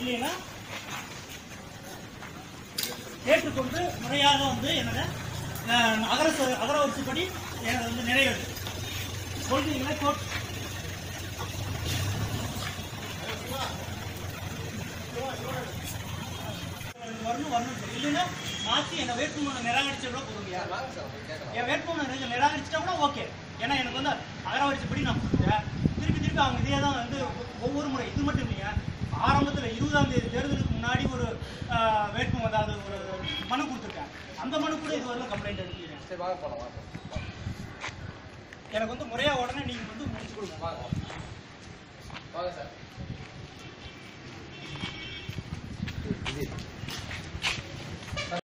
இல்லைன்னா ஏற்றுக்கொண்டு முறையாக வந்து எனது அஹ், அகர சொ- அகர வரிசைப்படி எனது வந்து நிறைவேற்று சொல்றீங்களா கோட் வரணும் வரணும் சொல்லு. இல்லைன்னா மாற்றி என்னை வேட்புமனு நிராகரிச்சு கூட போடுங்க என் வேட்புமனு நீங்க நிராகரிச்சிட்டா கூட ஓகே ஏன்னா எனக்கு வந்து அகரவரிசைப்படி நான் கொடுத்தேன் திருப்பி திருப்பி அவங்க இதே தான் வந்து ஒவ்வொரு முறை இது மட்டும் இல்லைங்க ஆரம்பத்தில் இருபதாம் தேதி தேர்தலுக்கு முன்னாடி ஒரு ஆஹ், வேட்பு அதாவது ஒரு மனு கொடுத்துருக்கேன் அந்த மனு கூட இது வரலாம் கம்ப்ளைண்ட் எடுக்கிறேன் சரி வாங்க போலாம் வாங்க எனக்கு வந்து முறையாக உடனே நீங்கள் வந்து முடிச்சு கொடுங்க வாங்க வாங்க சார் இது